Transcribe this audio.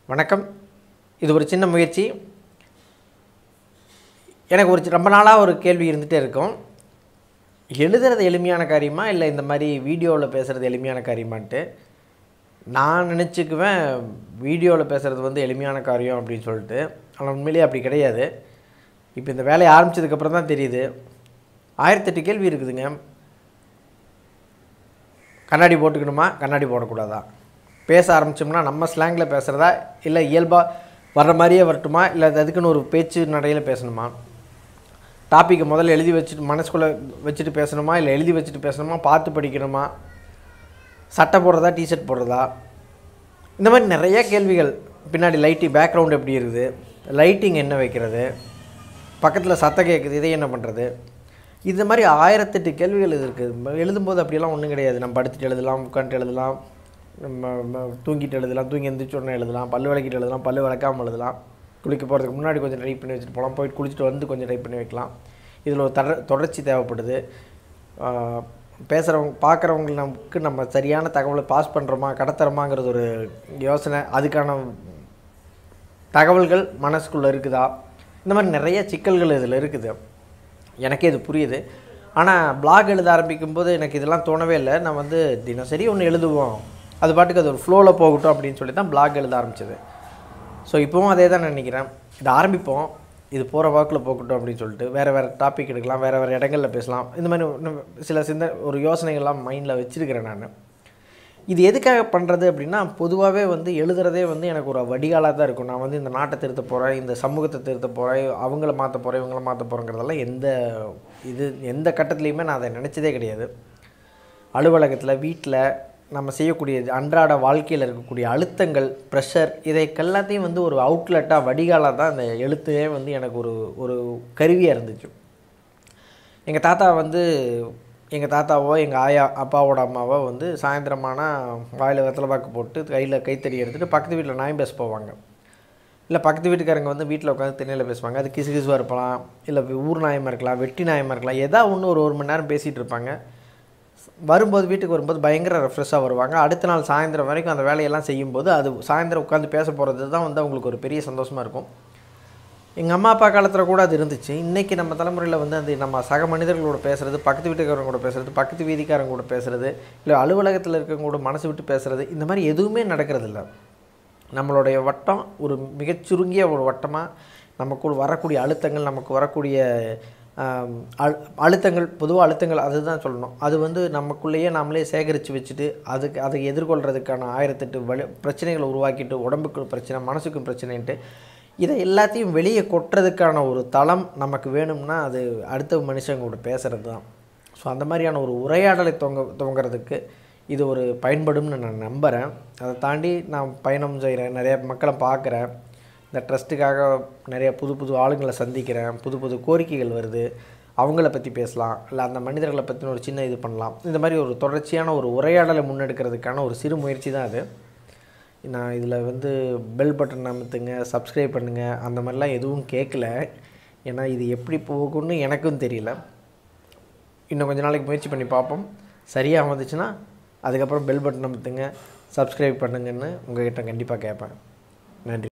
வணக்கம் இது ஒரு சின்ன முயற்சி எனக்கு ஒரு சி- ரொம்ப நாளாக ஒரு கேள்வி இருந்துகிட்டே இருக்கும் எழுதுறது எளிமையான காரியமா இல்லை இந்த மாதிரி வீடியோவில் பேசுகிறது எளிமையான காரியமான்ட்டு நான் நினச்சிக்குவேன் வீடியோவில் பேசுகிறது வந்து எளிமையான காரியம் அப்படின்னு சொல்லிட்டு ஆனால் உண்மையிலேயே அப்படி கிடையாது இப்போ இந்த வேலையை ஆரம்பிச்சதுக்கப்புறம் தான் தெரியுது ஆயிரத்தெட்டு கேள்வி இருக்குதுங்க கண்ணாடி போட்டுக்கணுமா கண்ணாடி போடக்கூடாதா பேச ஆரம்பிச்சோம்னா நம்ம ஸ்லாங்கில் பேசுகிறதா இல்லை இயல்பாக வர்ற மாதிரியே வரட்டுமா இல்லை அது அதுக்குன்னு ஒரு பேச்சு நடையில் பேசணுமா டாப்பிக்கை முதல்ல எழுதி வச்சுட்டு மனசுக்குள்ளே வச்சுட்டு பேசணுமா இல்லை எழுதி வச்சுட்டு பேசணுமா பார்த்து படிக்கணுமா சட்டை போடுறதா டிஷர்ட் போடுறதா இந்த மாதிரி நிறைய கேள்விகள் பின்னாடி லைட்டி பேக்ரவுண்ட் எப்படி இருக்குது லைட்டிங் என்ன வைக்கிறது பக்கத்தில் சத்தம் கேட்குது இதை என்ன பண்ணுறது இந்த மாதிரி ஆயிரத்தெட்டு கேள்விகள் இது இருக்குது எழுதும்போது அப்படியெல்லாம் ஒன்றும் கிடையாது நம்ம படுத்துட்டு எழுதலாம் உட்காந்துட்டு எழுதலாம் நம்ம நம்ம தூங்கிட்டு எழுதலாம் தூங்கி எந்திரிச்ச உடனே எழுதலாம் பல்லு விளக்கிட்டு எழுதலாம் பல்லு விளக்காமல் எழுதலாம் குளிக்க போகிறதுக்கு முன்னாடி கொஞ்சம் டைப் பண்ணி வச்சுட்டு போகலாம் போயிட்டு குளிச்சுட்டு வந்து கொஞ்சம் டைப் பண்ணி வைக்கலாம் இதில் ஒரு தர தொடர்ச்சி தேவைப்படுது பேசுகிறவங்க பார்க்குறவங்க நமக்கு நம்ம சரியான தகவலை பாஸ் பண்ணுறோமா கடத்துறோமாங்கிறது ஒரு யோசனை அதுக்கான தகவல்கள் மனசுக்குள்ளே இருக்குதா இந்த மாதிரி நிறைய சிக்கல்கள் இதில் இருக்குது எனக்கே இது புரியுது ஆனால் பிளாக் எழுத ஆரம்பிக்கும் போது எனக்கு இதெல்லாம் தோணவே இல்லை நான் வந்து தினசரி ஒன்று எழுதுவோம் அது பாட்டுக்கு அது ஒரு ஃப்ளோவில் போகட்டும் அப்படின்னு சொல்லி தான் பிளாக் எழுத ஆரம்பிச்சது ஸோ இப்போவும் அதே தான் நினைக்கிறேன் இதை ஆரம்பிப்போம் இது போகிற வாக்கில் போகட்டும் அப்படின்னு சொல்லிட்டு வேறு வேறு டாபிக் எடுக்கலாம் வேறு வேறு இடங்களில் பேசலாம் இந்த மாதிரி இன்னும் சில சிந்த ஒரு யோசனைகள்லாம் மைண்டில் வச்சுருக்கிறேன் நான் இது எதுக்காக பண்ணுறது அப்படின்னா பொதுவாகவே வந்து எழுதுறதே வந்து எனக்கு ஒரு வடிகாலாக தான் இருக்கும் நான் வந்து இந்த நாட்டை திருத்த போகிறேன் இந்த சமூகத்தை திருத்த போகிறேன் அவங்கள மாற்ற போகிறேன் இவங்கள மாற்ற போகிறேங்கிறதெல்லாம் எந்த இது எந்த கட்டத்துலேயுமே நான் அதை நினச்சதே கிடையாது அலுவலகத்தில் வீட்டில் நம்ம செய்யக்கூடிய அன்றாட வாழ்க்கையில் இருக்கக்கூடிய அழுத்தங்கள் ப்ரெஷர் இதை எல்லாத்தையும் வந்து ஒரு அவுட்லெட்டாக வடிகாலாக தான் அந்த எழுத்தே வந்து எனக்கு ஒரு ஒரு கருவியாக இருந்துச்சு எங்கள் தாத்தா வந்து எங்கள் தாத்தாவோ எங்கள் ஆயா அப்பாவோட அம்மாவோ வந்து சாயந்தரமானா வாயில் வெத்தலை பாக்கு போட்டு கையில் கைத்தறி எடுத்துகிட்டு பக்கத்து வீட்டில் நாயம் பேச போவாங்க இல்லை பக்கத்து வீட்டுக்காரங்க வந்து வீட்டில் உட்காந்து திண்ணையில் பேசுவாங்க அது கிசு கிசுவாக இருக்கலாம் இல்லை ஊர் நாயமாக இருக்கலாம் வெட்டி நாயமாக இருக்கலாம் ஏதா ஒன்று ஒரு ஒரு மணி நேரம் பேசிகிட்டு இருப்பாங்க வரும்போது வீட்டுக்கு வரும்போது பயங்கர ரெஃப்ரெஷ்ஷாக வருவாங்க அடுத்த நாள் சாயந்தரம் வரைக்கும் அந்த வேலையெல்லாம் செய்யும்போது அது சாயந்தரம் உட்காந்து பேச போகிறது தான் வந்து அவங்களுக்கு ஒரு பெரிய சந்தோஷமாக இருக்கும் எங்கள் அம்மா அப்பா காலத்தில் கூட அது இருந்துச்சு இன்றைக்கி நம்ம தலைமுறையில் வந்து அது நம்ம சக மனிதர்களோட பேசுகிறது பக்கத்து வீட்டுக்காரங்க கூட பேசுகிறது பக்கத்து வீதிக்காரங்க கூட பேசுகிறது இல்லை அலுவலகத்தில் இருக்கவங்க கூட மனசு விட்டு பேசுகிறது இந்த மாதிரி எதுவுமே நடக்கிறதில்ல நம்மளுடைய வட்டம் ஒரு மிகச் சுருங்கிய ஒரு வட்டமாக நமக்கு வரக்கூடிய அழுத்தங்கள் நமக்கு வரக்கூடிய ஆம், அழு- அழுத்தங்கள் பொதுவாக அழுத்தங்கள் அதுதான் சொல்லணும் அது வந்து நமக்குள்ளேயே நாமளே சேகரித்து வச்சுட்டு அதுக்கு அதை எதிர்கொள்கிறதுக்கான ஆயிரத்தெட்டு வழி பிரச்சனைகளை உருவாக்கிட்டு உடம்புக்கு பிரச்சனை மனசுக்கும் பிரச்சனைன்ட்டு இதை எல்லாத்தையும் வெளியே கொட்டுறதுக்கான ஒரு தளம் நமக்கு வேணும்னா அது அடுத்த மனுஷங்களோட பேசுகிறது தான் ஸோ அந்த மாதிரியான ஒரு உரையாடலை தொங்க துவங்கிறதுக்கு இது ஒரு பயன்படும்னு நான் நம்புகிறேன் அதை தாண்டி நான் பயணம் செய்கிறேன் நிறைய மக்களை பார்க்குறேன் இந்த ட்ரஸ்ட்டுக்காக நிறைய புது புது ஆளுங்களை சந்திக்கிறேன் புது புது கோரிக்கைகள் வருது அவங்கள பற்றி பேசலாம் இல்லை அந்த மனிதர்களை பற்றின ஒரு சின்ன இது பண்ணலாம் இந்த மாதிரி ஒரு தொடர்ச்சியான ஒரு உரையாடலை முன்னெடுக்கிறதுக்கான ஒரு சிறு முயற்சி தான் அது நான் இதில் வந்து பெல் பட்டன் அமுத்துங்க சப்ஸ்கிரைப் பண்ணுங்கள் அந்த மாதிரிலாம் எதுவும் கேட்கல ஏன்னா இது எப்படி போகும்னு எனக்கும் தெரியல இன்னும் கொஞ்ச நாளைக்கு முயற்சி பண்ணி பார்ப்போம் சரியாக வந்துச்சுன்னா அதுக்கப்புறம் பெல் பட்டன் அமுத்துங்க சப்ஸ்கிரைப் பண்ணுங்கன்னு உங்ககிட்ட கண்டிப்பாக கேட்பேன் நன்றி